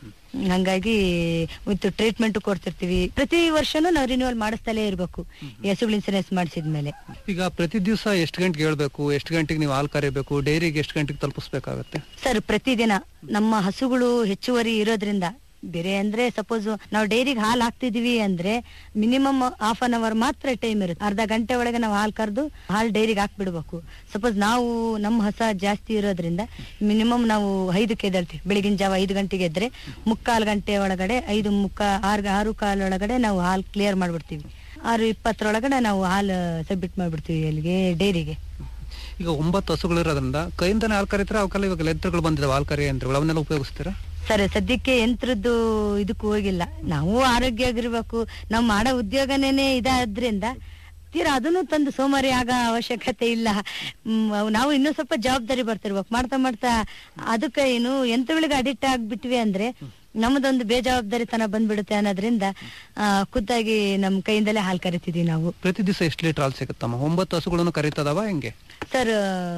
Speaker 8: ಹಂಗಾಗಿ ವಿತ್ ಟ್ರೀಟ್ಮೆಂಟ್ ಕೊಡ್ತಿರ್ತೀವಿ ಪ್ರತಿ ವರ್ಷನೂ ನಾವು ರಿನ್ಯೂವಲ್ ಮಾಡಿಸ್ತಲೇ ಇರಬೇಕು ಹಸುಗಳು ಇನ್ಸೂರೆನ್ಸ್ ಮಾಡಿಸಿದ್ಮೇಲೆ
Speaker 7: ಈಗ ಪ್ರತಿ ದಿವಸ ಎಷ್ಟು ಗಂಟೆಗೆ ಹೇಳ್ಬೇಕು ಎಷ್ಟು ಗಂಟೆಗೆ ನೀವು ಹಾಲು ಕರಿಬೇಕು ಡೈರಿಗೆ ಎಷ್ಟು ಗಂಟೆಗೆ ತಲುಪಿಸ್ಬೇಕಾಗತ್ತೆ
Speaker 8: ಸರ್ ಪ್ರತಿದಿನ ನಮ್ಮ ಹಸುಗಳು ಹೆಚ್ಚುವರಿ ಇರೋದ್ರಿಂದ ಬೇರೆ ಅಂದ್ರೆ ಸಪೋಸ್ ನಾವು ಡೈರಿಗೆ ಹಾಲು ಹಾಕ್ತಿದೀವಿ ಅಂದ್ರೆ ಮಿನಿಮಮ್ ಹಾಫ್ ಅನ್ ಅವರ್ ಮಾತ್ರ ಟೈಮ್ ಇರುತ್ತೆ ಅರ್ಧ ಗಂಟೆ ಒಳಗೆ ನಾವು ಹಾಲು ಕರೆದು ಹಾಲು ಡೈರಿಗೆ ಹಾಕ್ಬಿಡ್ಬೇಕು ಸಪೋಸ್ ನಾವು ನಮ್ಮ ಹಸ ಜಾಸ್ತಿ ಇರೋದ್ರಿಂದ ಮಿನಿಮಮ್ ನಾವು ಐದಕ್ಕೆ ಎದ್ದೇಳ್ತೀವಿ ಬೆಳಗಿನ ಜಾವ ಐದು ಗಂಟೆಗೆ ಎದ್ರೆ ಮುಕ್ಕಾಲು ಗಂಟೆ ಒಳಗಡೆ ಐದು ಮುಕ್ಕ ಆರು ಆರು ಕಾಲು ಒಳಗಡೆ ನಾವು ಹಾಲು ಕ್ಲಿಯರ್ ಮಾಡ್ಬಿಡ್ತೀವಿ ಆರು ಇಪ್ಪತ್ತರೊಳಗಡೆ ನಾವು ಹಾಲು ಸಬ್ಮಿಟ್ ಮಾಡ್ಬಿಡ್ತೀವಿ ಅಲ್ಲಿಗೆ ಡೈರಿಗೆ
Speaker 7: ಈಗ ಒಂಬತ್ತು ಹಸುಗಳಿರೋದ್ರಿಂದ ಕೈಯಿಂದನೇ ಹಾಲು ಕರೀತಾರೆ ಅವಕ್ಕೆಲ್ಲ ಇವಾಗ ಯಂತ್ರಗಳು ಬಂದಿದ್ದಾವೆ ಹಾಲು ಕರಿ ಯಂತ್ರಗಳು ಅವನ್ನೆಲ್ಲ ಉಪಯೋಗಿಸ್ತೀರಾ
Speaker 8: ಸರ್ ಸದ್ಯಕ್ಕೆ ಯಂತ್ರದ್ದು ಇದಕ್ಕೂ ಹೋಗಿಲ್ಲ ನಾವು ಆರೋಗ್ಯ ಆಗಿರ್ಬೇಕು ನಾವು ಮಾಡೋ ಉದ್ಯೋಗನೇನೆ ಇದಾದ್ರಿಂದ ತೀರಾ ಅದನ್ನು ತಂದು ಸೋಮಾರಿ ಆಗೋ ಅವಶ್ಯಕತೆ ಇಲ್ಲ ಮ್, ಅವ್ ನಾವು ಇನ್ನೂ ಸ್ವಲ್ಪ ಜವಾಬ್ದಾರಿ ಬರ್ತಿರ್ಬೇಕು ಮಾಡ್ತಾ ಮಾಡ್ತಾ ಅದಕ್ಕೆ ಏನು ಯಂತ್ರಗಳಿಗೆ ಅಡಿಕ್ಟ್ ಆಗ್ಬಿಟ್ವಿ ಅಂದ್ರೆ ನಮ್ಮದೊಂದು ಬೇಜವಾಬ್ದಾರಿತನ ಬಂದ್ಬಿಡುತ್ತೆ ಅನ್ನೋದ್ರಿಂದ ಆ, ಖುದ್ದಾಗಿ ನಮ್ ಕೈಯಿಂದಲೇ ಹಾಲು ಕರಿತಿದೀವಿ ನಾವು
Speaker 7: ಪ್ರತಿ ದಿವಸ ಎಷ್ಟು ಲೀಟರ್ ಹಾಲು ಸಿಗುತ್ತಮ್ಮ ಒಂಬತ್ತು ಹಸುಗಳನ್ನು ಕರೀತದವ ಹೆಂಗೆ
Speaker 8: ಸರ್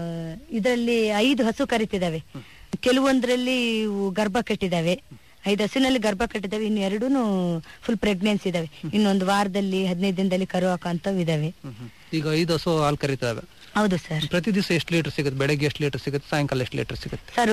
Speaker 8: ಇದರಲ್ಲಿ ಐದು ಹಸು ಕರಿತಿದಾವೆ ಕೆಲವೊಂದ್ರಲ್ಲಿ ಇವು ಗರ್ಭ ಕಟ್ಟಿದಾವೆ ಐದು ಹಸುವಿನಲ್ಲಿ ಗರ್ಭ ಕಟ್ಟಿದಾವೆ ಇನ್ನು ಎರಡೂನು ಫುಲ್ ಪ್ರೆಗ್ನೆನ್ಸಿ ಇದಾವೆ ಇನ್ನೊಂದು ವಾರದಲ್ಲಿ ಹದಿನೈದು ದಿನದಲ್ಲಿ ಕರು ಹಾಕಂತವ್ ಇದಾವೆ
Speaker 7: ಈಗ ಐದು ಹಸು ಹಾಲು ಕರೀತವೆ
Speaker 8: ಹೌದು ಸರ್
Speaker 7: ಪ್ರತಿ ದಿವಸ ಎಷ್ಟು ಲೀಟರ್ ಸಿಗುತ್ತೆ ಬೆಳಗ್ಗೆ ಎಷ್ಟು ಲೀಟರ್ ಸಿಗುತ್ತೆ ಸಾಯಂಕಾಲ ಎಷ್ಟು ಲೀಟರ್ ಸಿಗುತ್ತೆ
Speaker 8: ಸರ್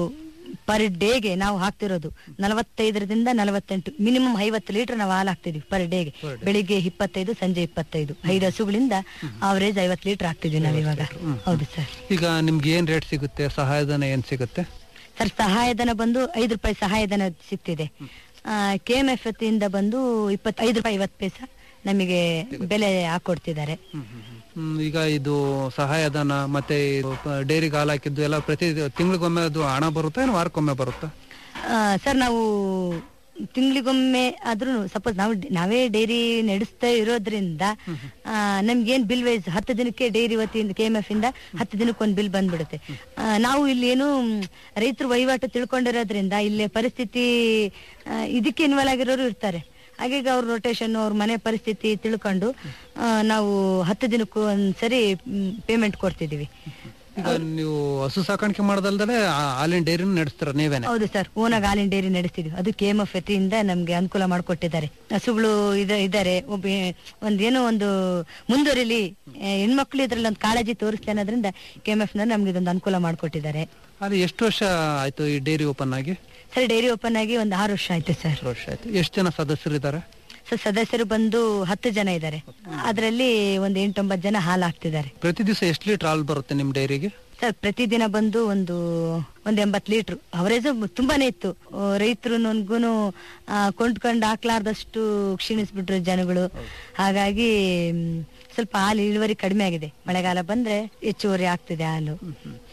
Speaker 8: ಪರ್ ಡೇಗೆ ನಾವು ಹಾಕ್ತಿರೋದು ನಲವತ್ತೈದರಿಂದ ನಲವತ್ತೆಂಟು ಮಿನಿಮಮ್ ಐವತ್ತು ಲೀಟರ್ ನಾವು ಹಾಲು ಹಾಕ್ತಿದ್ವಿ ಪರ್ ಡೇಗೆ ಬೆಳಿಗ್ಗೆ ಇಪ್ಪತ್ತೈದು ಸಂಜೆ ಇಪ್ಪತ್ತೈದು ಐದು ಹಸುಗಳಿಂದ ಅವರೇಜ್ ಐವತ್ತು ಲೀಟರ್ ಹಾಕ್ತಿದ್ವಿ ನಾವು ಇವಾಗ ಹೌದು ಸರ್
Speaker 7: ಈಗ ನಿಮ್ಗೆ ಏನ್ ರೇಟ್ ಸಿಗುತ್ತೆ ಸಹಾಯಧನ ಏನ್ ಸಿಗುತ್ತೆ
Speaker 8: ಸರ್ ಸಹಾಯಧನ ಬಂದು ಐದು ರೂಪಾಯಿ ಸಹಾಯಧನ ಸಿಗ್ತಿದೆ ಕೆ ಎಂ ಎಫ್ ವತಿಯಿಂದ ಬಂದು ಇಪ್ಪತ್ತೈದು ರೂಪಾಯಿ ಐವತ್ತು ಪೈಸಾ ನಮಗೆ ಬೆಲೆ ಹಾಕೊಡ್ತಿದ್ದಾರೆ
Speaker 7: ಹ್ಮ್, ಈಗ ಇದು ಸಹಾಯಧನ ಮತ್ತೆ ಡೈರಿಗೆ ಹಾಲು ಹಾಕಿದ್ದು ಎಲ್ಲ ಪ್ರತಿ ತಿಂಗಳಿಗೊಮ್ಮೆ ಅದು ಹಣ ಬರುತ್ತಾ ಏನು ವಾರಕ್ಕೊಮ್ಮೆ ಬರುತ್ತಾ
Speaker 8: ಆ, ಸರ್ ನಾವು ತಿಂಗಳಿಗೊಮ್ಮೆ ಆದ್ರೂ ಸಪೋಸ್ ನಾವು ನಾವೇ ಡೈರಿ ನಡೆಸ್ತಾ ಇರೋದ್ರಿಂದ ಆ, ನಮ್ಗೇನ್ ಬಿಲ್ ವೈಸ್ ಹತ್ತು ದಿನಕ್ಕೆ ಡೈರಿ ವತಿಯಿಂದ ಕೆ ಎಂ ಎಫ್ ಇಂದ ಹತ್ತು ದಿನಕ್ಕೆ ಒಂದು ಬಿಲ್ ಬಂದ್ಬಿಡುತ್ತೆ ಆ, ನಾವು ಇಲ್ಲಿ ಏನು ರೈತರು ವಹಿವಾಟು ತಿಳ್ಕೊಂಡಿರೋದ್ರಿಂದ ಇಲ್ಲಿ ಪರಿಸ್ಥಿತಿ ಆ, ಇದಕ್ಕೆ ಇನ್ವಾಲ್ವ್ ಆಗಿರೋರು ಇರ್ತಾರೆ ಹಾಗಾಗಿ ಅವ್ರ ರೊಟೇಷನ್ ಅವ್ರ ಮನೆ ಪರಿಸ್ಥಿತಿ ತಿಳ್ಕೊಂಡು ಆ, ನಾವು ಹತ್ತು ದಿನಕ್ಕೂ ಒಂದ್ಸರಿ ಪೇಮೆಂಟ್ ಕೊಡ್ತಿದೀವಿ
Speaker 7: ಈಗ ನೀವು ಹಸು ಸಾಕಾಣಿಕೆ ಮಾಡೋದಲ್ದಲೆ ಹಾಲಿನ ಡೈರಿನ ನಡೆಸ್ತೀರ ನೀವೇನೆ
Speaker 8: ಹೌದು ಸರ್ ಓನಾಗ ಹಾಲಿನ ಡೈರಿ ನಡೆಸ್ತಿದ್ವಿ ಅದು ಕೆ ಎಂ ಎಫ್ ವತಿಯಿಂದ ನಮ್ಗೆ ಅನುಕೂಲ ಮಾಡಿಕೊಟ್ಟಿದ್ದಾರೆ ಹಸುಗಳು ಇದ ಇದ್ದಾರೆ ಒಬ್ಬ ಒಂದೇನೋ ಒಂದು ಮುಂದುವರಿಲಿ ಆ, ಹೆಣ್ಮಕ್ಳು ಇದ್ರಲ್ಲಿ ಒಂದು ಕಾಳಜಿ ತೋರಿಸ್ಲಿ ಅನ್ನೋದ್ರಿಂದ ಕೆ ಎಂ ಎಫ್ ನಮ್ಗೆ ಇದೊಂದು ಅನುಕೂಲ ಮಾಡಿಕೊಟ್ಟಿದ್ದಾರೆ
Speaker 7: ಅಲ್ಲಿ ಎಷ್ಟು ವರ್ಷ ಆಯ್ತು ಈ ಡೈರಿ ಓಪನ್ ಆಗಿ
Speaker 8: ಸರ್ ಡೈರಿ ಓಪನ್ ಆಗಿ ಒಂದು ಆರು ವರ್ಷ ಆಯ್ತು ಸರ್
Speaker 7: ಎಷ್ಟು ವರ್ಷ ಆಯ್ತು ಎಷ್ಟು ಜನ ಸದಸ್ಯರು ಇದ್ದಾರೆ
Speaker 8: ಸರ್ ಸದಸ್ಯರು ಬಂದು ಹತ್ತು ಜನ ಇದ್ದಾರೆ ಅದರಲ್ಲಿ ಒಂದು ಎಂಟೊಂಬತ್ತು ಜನ ಹಾಲು ಹಾಕ್ತಿದ್ದಾರೆ
Speaker 7: ಪ್ರತಿ ದಿವಸ ಎಷ್ಟು ಲೀಟರ್ ಹಾಲು ಬರುತ್ತೆ ನಿಮ್ ಡೈರಿಗೆ
Speaker 8: ಸರ್ ಪ್ರತಿದಿನ ಬಂದು ಒಂದು ಒಂದ್ ಎಂಬತ್ ಲೀಟರ್ ಅವರೇಜ್ ತುಂಬಾನೇ ಇತ್ತು ರೈತರು ನನ್ಗೂನು ಕೊಂಡ್ಕೊಂಡು ಹಾಕ್ಲಾರ್ದಷ್ಟು ಕ್ಷೀಣಿಸ್ಬಿಟ್ರು ಜನಗಳು ಹಾಗಾಗಿ ಮ್, ಸ್ವಲ್ಪ ಹಾಲು ಇಳುವರಿ ಕಡಿಮೆ ಆಗಿದೆ ಮಳೆಗಾಲ ಬಂದ್ರೆ ಹೆಚ್ಚುವರಿ ಆಗ್ತಿದೆ ಹಾಲು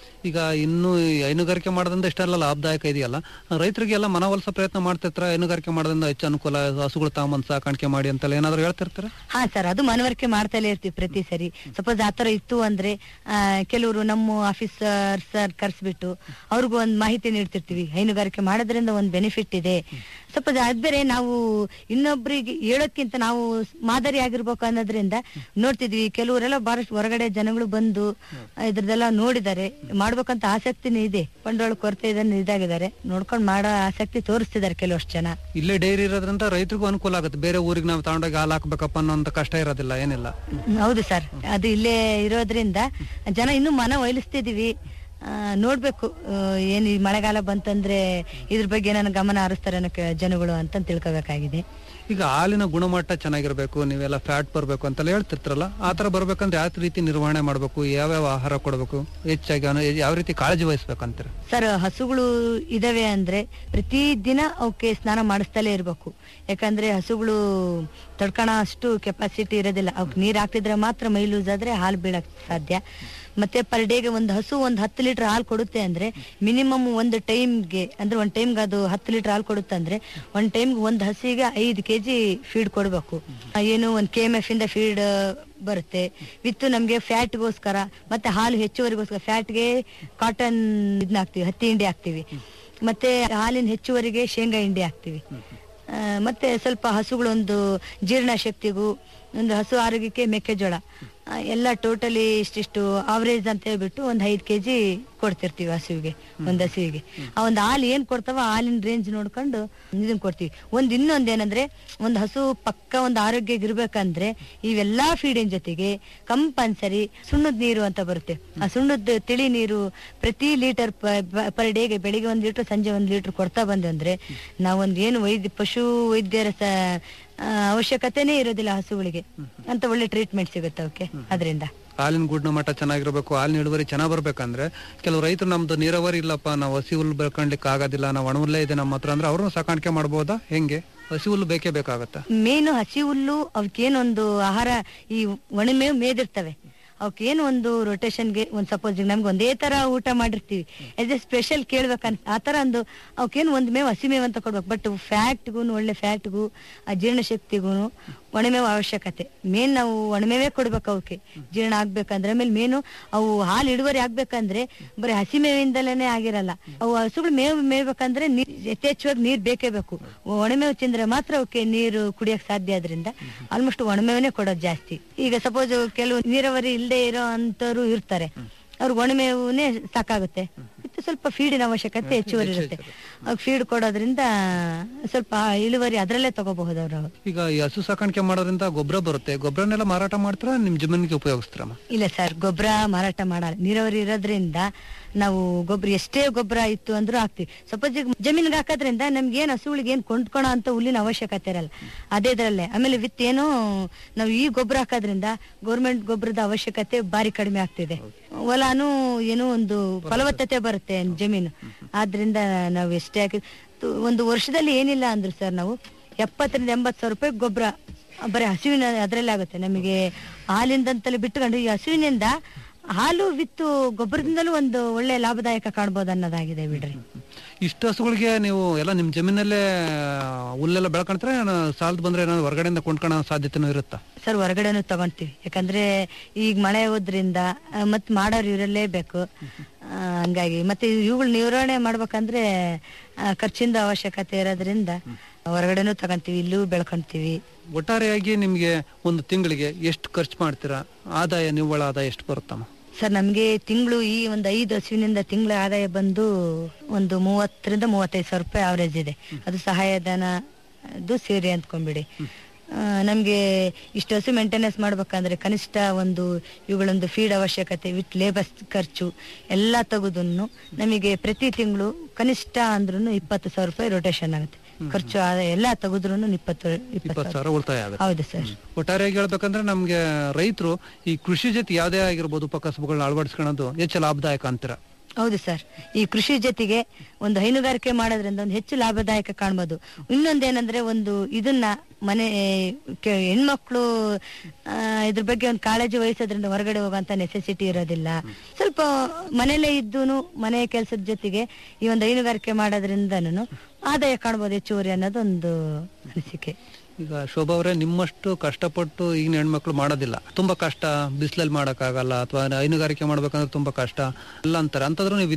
Speaker 7: ಈಗ ಇನ್ನು ಈ ಹೈನುಗಾರಿಕೆ ಮಾಡೋದ್ರಿಂದ ಇಷ್ಟೆಲ್ಲ ಲಾಭದಾಯಕ ಇದೆಯಲ್ಲ ರೈತರಿಗೆ ಎಲ್ಲ ಮನವೊಲಿಸೋ ಪ್ರಯತ್ನ ಮಾಡ್ತಿರ್ತಾರ ಹೈನುಗಾರಿಕೆ ಮಾಡೋದ್ರಿಂದ ಹೆಚ್ಚು ಅನುಕೂಲ ಹಸುಗಳು ತಗೊಂಬಂದ್ ಸಾಕಾಣಿಕೆ ಮಾಡಿ ಅಂತೆಲ್ಲ ಏನಾದ್ರು ಹೇಳ್ತಿರ್ತಾರ
Speaker 8: ಹಾ ಸರ್ ಅದು ಮನವರಿಕೆ ಮಾಡ್ತಲೇ ಇರ್ತೀವಿ ಪ್ರತಿ ಸರಿ ಸಪೋಸ್ ಆತರ ಇತ್ತು ಅಂದ್ರೆ ಆ, ಕೆಲವರು ನಮ್ಮ ಆಫೀಸರ್ ಸರ್ ಕರ್ಸ್ಬಿಟ್ಟು ಅವ್ರಿಗೂ ಒಂದ್ ಮಾಹಿತಿ ನೀಡ್ತಿರ್ತೀವಿ ಹೈನುಗಾರಿಕೆ ಮಾಡೋದ್ರಿಂದ ಒಂದ್ ಬೆನಿಫಿಟ್ ಇದೆ ಸಪೋಸ್ ಅದ್ ಬೇರೆ ನಾವು ಇನ್ನೊಬ್ರಿಗೆ ಹೇಳೋದ್ಕಿಂತ ನಾವು ಮಾದರಿ ಆಗಿರ್ಬೇಕು ಅನ್ನೋದ್ರಿಂದ ನೋಡ್ತಿದ್ವಿ ಕೆಲವರೆಲ್ಲ ಬಹಳಷ್ಟು ಹೊರಗಡೆ ಜನಗಳು ಬಂದು ಆ, ಇದ್ರದ್ದೆಲ್ಲ ನೋಡಿದ್ದಾರೆ ಮಾಡ್ಬೇಕಂತ ಆಸಕ್ತಿನೂ ಇದೆ ಬಂಡವಾಳ ಕೊರತೆ ಇದನ್ನ ಇದಾಗಿದ್ದಾರೆ ನೋಡ್ಕೊಂಡು ಮಾಡೋ ಆಸಕ್ತಿ ತೋರಿಸ್ತಿದ್ದಾರೆ ಕೆಲವಷ್ಟು ಜನ
Speaker 7: ಇಲ್ಲೇ ಡೈರಿ ಇರೋದ್ರಿಂದ ರೈತರಿಗೂ ಅನುಕೂಲ ಆಗುತ್ತೆ ಬೇರೆ ಊರಿಗೆ ನಾವು ತಗೊಂಡೋಗಿ ಹಾಲು ಹಾಕ್ಬೇಕಪ್ಪ ಅನ್ನೋಂಥ ಕಷ್ಟ ಇರೋದಿಲ್ಲ ಏನಿಲ್ಲ
Speaker 8: ಹ್ಮ್, ಹೌದು ಸರ್ ಅದು ಇಲ್ಲೇ ಇರೋದ್ರಿಂದ ಜನ ಇನ್ನೂ ಮನ ಒಲಿಸ್ತಿದೀವಿ ಆ, ನೋಡ್ಬೇಕು ಆ, ಏನ್ ಈ ಮಳೆಗಾಲ ಬಂತಂದ್ರೆ ಇದ್ರ ಬಗ್ಗೆ ಏನಾನ ಗಮನ ಹರಿಸ್ತಾರೆ ಅನ್ನೋ ಕೆ- ಜನಗಳು ಅಂತ ತಿಳ್ಕೊಬೇಕಾಗಿದೆ
Speaker 7: ಈಗ ಹಾಲಿನ ಗುಣಮಟ್ಟ ಚೆನ್ನಾಗಿರ್ಬೇಕು ನೀವೆಲ್ಲ ಫ್ಯಾಟ್ ಬರಬೇಕು ಅಂತೆಲ್ಲ ಹೇಳ್ತಿರ್ತಾರಲ್ಲ ಆ ತರ ಬರ್ಬೇಕಂದ್ರೆ ಯಾವ ರೀತಿ ನಿರ್ವಹಣೆ ಮಾಡಬೇಕು ಯಾವ್ಯಾವ ಆಹಾರ ಕೊಡಬೇಕು ಹೆಚ್ಚಾಗಿ ಅವನು ಯಾವ ರೀತಿ ಕಾಳಜಿ ವಹಿಸ್ಬೇಕಂತೀರ
Speaker 8: ಸರ್ ಹಸುಗಳು ಇದಾವೆ ಅಂದ್ರೆ ಪ್ರತಿ ದಿನ ಅವಕ್ಕೆ ಸ್ನಾನ ಮಾಡಿಸ್ತಲೇ ಇರ್ಬೇಕು ಯಾಕಂದ್ರೆ ಹಸುಗಳು ತಡ್ಕಣ ಅಷ್ಟು ಕೆಪಾಸಿಟಿ ಇರೋದಿಲ್ಲ ಅವಕ್ಕೆ ನೀರ್ ಹಾಕ್ತಿದ್ರೆ ಮಾತ್ರ ಮೈ ಲೂಸ್ ಆದ್ರೆ ಹಾಲು ಬೀಳಕ್ ಸಾಧ್ಯ ಮತ್ತೆ ಪರ್ ಡೇಗೆ ಒಂದು ಹಸು ಒಂದು ಹತ್ತು ಲೀಟರ್ ಹಾಲು ಕೊಡುತ್ತೆ ಅಂದ್ರೆ ಮಿನಿಮಮ್ ಒಂದು ಟೈಮ್ಗೆ ಅಂದ್ರೆ ಒಂದು ಟೈಮ್ಗೆ ಅದು ಹತ್ತು ಲೀಟರ್ ಹಾಲು ಕೊಡುತ್ತೆ ಅಂದ್ರೆ ಒಂದು ಟೈಮ್ಗೆ ಒಂದು ಹಸಿಗೆ ಐದು ಕೆಜಿ ಫೀಡ್ ಕೊಡಬೇಕು ಏನು ಒಂದು ಕೆ ಎಮ್ ಎಫ್ ಇಂದ ಫೀಡ್ ಬರುತ್ತೆ ವಿತ್ತು ನಮ್ಗೆ ಫ್ಯಾಟ್ಗೋಸ್ಕರ ಮತ್ತೆ ಹಾಲು ಹೆಚ್ಚುವರಿಗೋಸ್ಕರ ಫ್ಯಾಟ್ಗೆ ಕಾಟನ್ ಇದನ್ನ ಹಾಕ್ತಿವಿ ಹತ್ತಿ ಹಿಂಡಿ ಹಾಕ್ತಿವಿ ಮತ್ತೆ ಹಾಲಿನ ಹೆಚ್ಚುವರಿಗೆ ಶೇಂಗಾ ಹಿಂಡಿ ಹಾಕ್ತಿವಿ ಆ, ಮತ್ತೆ ಸ್ವಲ್ಪ ಹಸುಗಳೊಂದು ಜೀರ್ಣ ಶಕ್ತಿಗೂ ಒಂದು ಹಸು ಆರೋಗ್ಯಕ್ಕೆ ಮೆಕ್ಕೆಜೋಳ ಆ, ಎಲ್ಲ ಟೋಟಲಿ ಇಷ್ಟಿಷ್ಟು ಅವರೇಜ್ ಅಂತ ಹೇಳ್ಬಿಟ್ಟು ಒಂದು ಐದು ಕೆಜಿ ಕೊಡ್ತಿರ್ತೀವಿ ಹಸುವಿಗೆ ಒಂದು ಹಸುವಿಗೆ ಆ ಒಂದು ಹಾಲು ಏನ್ ಕೊಡ್ತಾವ ಹಾಲಿನ ರೇಂಜ್ ನೋಡ್ಕೊಂಡು ಇದನ್ನ ಕೊಡ್ತೀವಿ ಒಂದ್ ಇನ್ನೊಂದ್ ಏನಂದ್ರೆ ಒಂದು ಹಸು ಪಕ್ಕ ಒಂದು ಆರೋಗ್ಯ ಇರ್ಬೇಕಂದ್ರೆ ಇವೆಲ್ಲಾ ಫೀಡಿನ ಜೊತೆಗೆ ಕಂಪಲ್ಸರಿ ಸುಣ್ಣದ ನೀರು ಅಂತ ಬರುತ್ತೆ ಆ ಸುಣ್ಣದ ತಿಳಿ ನೀರು ಪ್ರತಿ ಲೀಟರ್ ಪರ್ ಡೇಗೆ ಬೆಳಿಗ್ಗೆ ಒಂದ್ ಲೀಟರ್ ಸಂಜೆ ಒಂದ್ ಲೀಟರ್ ಕೊಡ್ತಾ ಬಂದೆ ಅಂದ್ರೆ ನಾವೊಂದ್ ಏನು ವೈದ್ಯ ಪಶು ವೈದ್ಯರ ಸ ಆ, ಅವಶ್ಯಕತೆನೇ ಇರೋದಿಲ್ಲ ಹಸುಗಳಿಗೆ ಅಂತ ಒಳ್ಳೆ ಟ್ರೀಟ್ಮೆಂಟ್ ಸಿಗುತ್ತೆ ಅವಕ್ಕೆ ಅದರಿಂದ
Speaker 7: ಹಾಲಿನ ಗುಣಮಟ್ಟ ಚೆನ್ನಾಗಿರ್ಬೇಕು ಹಾಲಿನ ಇಳುವರಿ ಚೆನ್ನಾಗ್ ಬರ್ಬೇಕಂದ್ರೆ ಕೆಲವು ರೈತರು ನಮ್ದು ನೀರಾವರಿ ಇಲ್ಲಪ್ಪ ನಾವು ಹಸಿ ಹುಲ್ಲು ಬೆಳ್ಕೊಂಡ್ಲಿಕ್ಕೆ ಆಗೋದಿಲ್ಲ ನಾವು ಒಣಹುಲ್ಲೇ ಇದೆ ನಮ್ಮ ಹತ್ರ ಅಂದ್ರೆ ಅವ್ರನ್ನ ಸಾಕಾಣಿಕೆ ಮಾಡ್ಬೋದಾ ಹೆಂಗೆ ಹಸಿ ಹುಲ್ಲು ಬೇಕೇ ಬೇಕಾಗತ್ತಾ
Speaker 8: ಮೇನು ಹಸಿ ಹುಲ್ಲು ಅವಕ್ಕೇನೊಂದು ಆಹಾರ ಈ ಒಣಮೇವು ಮೇದಿರ್ತವೆ ಅವಕ್ಕೇನು ಒಂದು ರೊಟೇಷನ್ಗೆ ಒಂದ್ ಸಪೋಸ್ ನಮ್ಗೆ ಒಂದೇ ತರ ಊಟ ಮಾಡಿರ್ತೀವಿ ಎಸ್ ಎ ಸ್ಪೆಷಲ್ ಕೇಳ್ಬೇಕಂತ ಆ ತರ ಒಂದು ಅವಕ್ಕೇನು ಒಂದ್ ಮೇವು ಹಸಿ ಮೇವು ಅಂತ ಕೊಡ್ಬೇಕು ಬಟ್ ಫ್ಯಾಟ್ಗೂ ಒಳ್ಳೆ ಫ್ಯಾಟ್ಗೂ ಆ ಜೀರ್ಣಶಕ್ತಿಗೂ ಒಣಮೇವು ಅವಶ್ಯಕತೆ ಮೇನ್ ನಾವು ಒಣಮೇವೇ ಕೊಡ್ಬೇಕು ಅವಕ್ಕೆ ಜೀರ್ಣ ಆಗ್ಬೇಕಂದ್ರೆ ಆಮೇಲೆ ಮೇನು ಅವು ಹಾಲು ಇಳುವರಿ ಆಗ್ಬೇಕಂದ್ರೆ ಬರೀ ಹಸಿ ಮೇವಿಂದಲೇನೆ ಆಗಿರಲ್ಲ ಅವು ಹಸುಗಳು ಮೇವು ಮೇಯ್ಬೇಕಂದ್ರೆ ನೀರ್ ಯಥೇಚ್ಛವಾಗಿ ನೀರ್ ಬೇಕೇ ಬೇಕು ಒಣಮೇವು ತಿಂದ್ರೆ ಮಾತ್ರ ಅವಕ್ಕೆ ನೀರು ಕುಡಿಯಕ್ ಸಾಧ್ಯ ಆದ್ರಿಂದ ಆಲ್ಮೋಸ್ಟ್ ಒಣಮೇವನೇ ಕೊಡೋದು ಜಾಸ್ತಿ ಈಗ ಸಪೋಸ್ ಕೆಲವು ನೀರಾವರಿ ಇಲ್ಲದೆ ಇರೋ ಅಂತವ್ರು ಇರ್ತಾರೆ ಅವ್ರಿಗೆ ಒಣಮೇವುನೇ ಸಾಕಾಗುತ್ತೆ ಮತ್ತೆ ಸ್ವಲ್ಪ ಫೀಡಿನ ಅವಶ್ಯಕತೆ ಹೆಚ್ಚುವರಿ ಇರುತ್ತೆ ಫೀಡ್ ಕೊಡೋದ್ರಿಂದ ಸ್ವಲ್ಪ ಇಳುವರಿ ಅದರಲ್ಲೇ ತಗೋಬಹುದು ಅವರು
Speaker 7: ಈಗ ಈ ಹಸು ಸಾಕಾಣಿಕೆ ಮಾಡೋದ್ರಿಂದ ಗೊಬ್ಬರ ಬರುತ್ತೆ ಗೊಬ್ಬರನೆಲ್ಲ ಮಾರಾಟ ಮಾಡ್ತಾರ ನಿಮ್ ಜಮೀನಿಗೆ ಉಪಯೋಗಿಸ್ತಾರಮ್ಮ
Speaker 8: ಇಲ್ಲ ಸರ್ ಗೊಬ್ಬರ ಮಾರಾಟ ಮಾಡಲ್ಲ ನೀರಾವರಿ ಇರೋದ್ರಿಂದ ನಾವು ಗೊಬ್ಬರ ಎಷ್ಟೇ ಗೊಬ್ಬರ ಇತ್ತು ಅಂದ್ರೂ ಹಾಕ್ತಿವಿ ಸಪೋಸ್ ಈಗ ಜಮೀನಿಗೆ ಹಾಕೋದ್ರಿಂದ ನಮ್ಗೆ ಏನ್ ಹಸುಗಳಿಗೆ ಏನ್ ಕೊಂಡ್ಕೊಳೋ ಅಂತ ಹುಲ್ಲಿನ ಅವಶ್ಯಕತೆ ಇರಲ್ಲ ಅದೇ ಇದ್ರಲ್ಲೇ ಆಮೇಲೆ ವಿತ್ ಏನು ನಾವು ಈ ಗೊಬ್ಬರ ಹಾಕೋದ್ರಿಂದ ಗೌರ್ಮೆಂಟ್ ಗೊಬ್ಬರದ ಅವಶ್ಯಕತೆ ಬಾರಿ ಕಡಿಮೆ ಆಗ್ತಿದೆ ಹೊಲಾನು ಏನೋ ಒಂದು ಫಲವತ್ತತೆ ಬರುತ್ತೆ ಜಮೀನು ಆದ್ರಿಂದ ನಾವು ಎಷ್ಟೇ ಹಾಕಿ ಒಂದು ವರ್ಷದಲ್ಲಿ ಏನಿಲ್ಲ ಅಂದ್ರು ಸರ್ ನಾವು ಎಪ್ಪತ್ತರಿಂದ ಎಂಬತ್ತು ಸಾವಿರ ರೂಪಾಯಿ ಗೊಬ್ಬರ ಬರೀ ಹಸುವಿನ ಅದರಲ್ಲೇ ಆಗುತ್ತೆ ನಮಗೆ ಹಾಲಿಂದಂತಲೇ ಬಿಟ್ಟುಕೊಂಡು ಈ ಹಸುವಿನಿಂದ ಹಾಲು ವಿತ್ತು ಗೊಬ್ಬರದಿಂದಲೂ ಒಂದು ಒಳ್ಳೆ ಲಾಭದಾಯಕ ಕಾಣ್ಬೋದು ಅನ್ನೋದಾಗಿದೆ ಬಿಡ್ರಿ
Speaker 7: ಇಷ್ಟು ಹಸುಗಳಿಗೆ ನೀವು ಎಲ್ಲ ನಿಮ್ ಜಮೀನಲ್ಲೇ ಹುಲ್ಲೆಲ್ಲ ಬೆಳ್ಕೊಂಡ್ರೆ ಸಾಲದ್ ಬಂದ್ರೆ ಏನಾದ್ರು ಹೊರಗಡೆಯಿಂದ ಕೊಂಡ್ಕೊಳ್ಳೋ ಸಾಧ್ಯತೆನೂ ಇರುತ್ತಾ
Speaker 8: ಸರ್ ಹೊರಗಡೆನೂ ತಗೊಂತೀವಿ ಯಾಕಂದ್ರೆ ಈಗ ಮಳೆ ಹೋದ್ರಿಂದ ಆ, ಮತ್ ಮಾಡೋರು ಇರಲೇಬೇಕು ಆ, ಹಂಗಾಗಿ ಮತ್ತೆ ಇವುಗಳು ನಿರ್ವಹಣೆ ಮಾಡ್ಬೇಕಂದ್ರೆ ಆ, ಖರ್ಚಿಂದ ಅವಶ್ಯಕತೆ ಇರೋದ್ರಿಂದ ಹೊರಗಡೆನೂ ತಗೊಂತೀವಿ ಇಲ್ಲೂ ಬೆಳ್ಕೊಂತೀವಿ
Speaker 7: ಒಟ್ಟಾರೆಯಾಗಿ ನಿಮ್ಗೆ ಒಂದು ತಿಂಗಳಿಗೆ ಎಷ್ಟು ಖರ್ಚು ಮಾಡ್ತೀರಾ ಆದಾಯ ನಿವ್ವಳ ಆದಾಯ ಎಷ್ಟು ಬರುತ್ತಮ್ಮ
Speaker 8: ಸರ್ ನಮ್ಗೆ ತಿಂಗಳು ಈ ಒಂದು ಐದು ಹಸುವಿನಿಂದ ತಿಂಗಳ ಆದಾಯ ಬಂದು ಒಂದು ಮೂವತ್ತರಿಂದ ಮೂವತ್ತೈದು ಸಾವಿರ ರೂಪಾಯಿ ಅವರೇಜ್ ಇದೆ ಅದು ಸಹಾಯಧನ ಅದು ಸೇರಿ ಅಂದ್ಕೊಂಡ್ಬಿಡಿ ಆ, ನಮ್ಗೆ ಇಷ್ಟು ಹಸು ಮೇಂಟೆನೆನ್ಸ್ ಮಾಡ್ಬೇಕಂದ್ರೆ ಕನಿಷ್ಠ ಒಂದು ಇವುಗಳೊಂದು ಫೀಡ್ ಅವಶ್ಯಕತೆ ವಿತ್ ಲೇಬರ್ ಖರ್ಚು ಎಲ್ಲ ತೆಗೆದು ನಮಗೆ ಪ್ರತಿ ತಿಂಗಳು ಕನಿಷ್ಠ ಅಂದ್ರೂ ಇಪ್ಪತ್ತು ಸಾವಿರ ರೂಪಾಯಿ ರೊಟೇಷನ್ ಆಗುತ್ತೆ ಖರ್ಚು ಆದಾಯ ಎಲ್ಲ ತೆಗೆದ್ರು ಇಪ್ಪತ್ತು
Speaker 7: ಇಪ್ಪತ್ತು
Speaker 8: ಇಪ್ಪತ್ತು
Speaker 7: ಸಾವಿರ ಉಳಿತಾಯ ಆಗುತ್ತೆ
Speaker 8: ಹೌದು ಸರ್
Speaker 7: ಒಟ್ಟಾರೆಯಾಗಿ ಹೇಳ್ಬೇಕಂದ್ರೆ ನಮ್ಗೆ ರೈತರು ಈ ಕೃಷಿ ಜೊತೆ ಯಾವ್ದೇ ಆಗಿರ್ಬೋದು ಉಪಕಸಬುಗಳನ್ನ ಅಳವಡಿಸ್ಕೊಳ್ಳೋದು ಹೆಚ್ಚು ಲಾಭದಾಯಕ ಅಂತೀರ
Speaker 8: ಹೌದು ಸರ್ ಈ ಕೃಷಿ ಜೊತೆಗೆ ಒಂದು ಹೈನುಗಾರಿಕೆ ಮಾಡೋದ್ರಿಂದ ಒಂದು ಹೆಚ್ಚು ಲಾಭದಾಯಕ ಕಾಣ್ಬೋದು ಇನ್ನೊಂದೇನಂದ್ರೆ ಒಂದು ಇದನ್ನ ಮನೆ ಕೆ- ಹೆಣ್ಮಕ್ಳು ಆ, ಇದ್ರ ಬಗ್ಗೆ ಒಂದು ಕಾಳಜಿ ವಹಿಸೋದ್ರಿಂದ ಹೊರಗಡೆ ಹೋಗೋಂತ ನೆಸೆಸಿಟಿ ಇರೋದಿಲ್ಲ ಸ್ವಲ್ಪ ಮನೇಲೇ ಇದ್ದೂನು ಮನೆ ಕೆಲಸದ ಜೊತೆಗೆ ಈ ಒಂದು ಹೈನುಗಾರಿಕೆ ಮಾಡೋದ್ರಿಂದನೂ ಆದಾಯ ಕಾಣ್ಬೋದು ಹೆಚ್ಚುವರಿ ಅನ್ನೋದೊಂದು ಅನಿಸಿಕೆ
Speaker 7: ಈಗ ಶೋಭಾ ಅವರೇ ನಿಮ್ಮಷ್ಟು ಕಷ್ಟಪಟ್ಟು ಈಗಿನ ಹೆಣ್ಮಕ್ಳು ಮಾಡೋದಿಲ್ಲ ತುಂಬಾ ಕಷ್ಟ ಬಿಸಿಲಲ್ಲಿ ಮಾಡೋಕ್ಕಾಗಲ್ಲ ಅಥವಾ ಹೈನುಗಾರಿಕೆ ಮಾಡ್ಬೇಕಂದ್ರೆ ತುಂಬಾ ಕಷ್ಟ ಎಲ್ಲ ಅಂತಾರೆ ಅಂತಂದ್ರೂ ನೀವು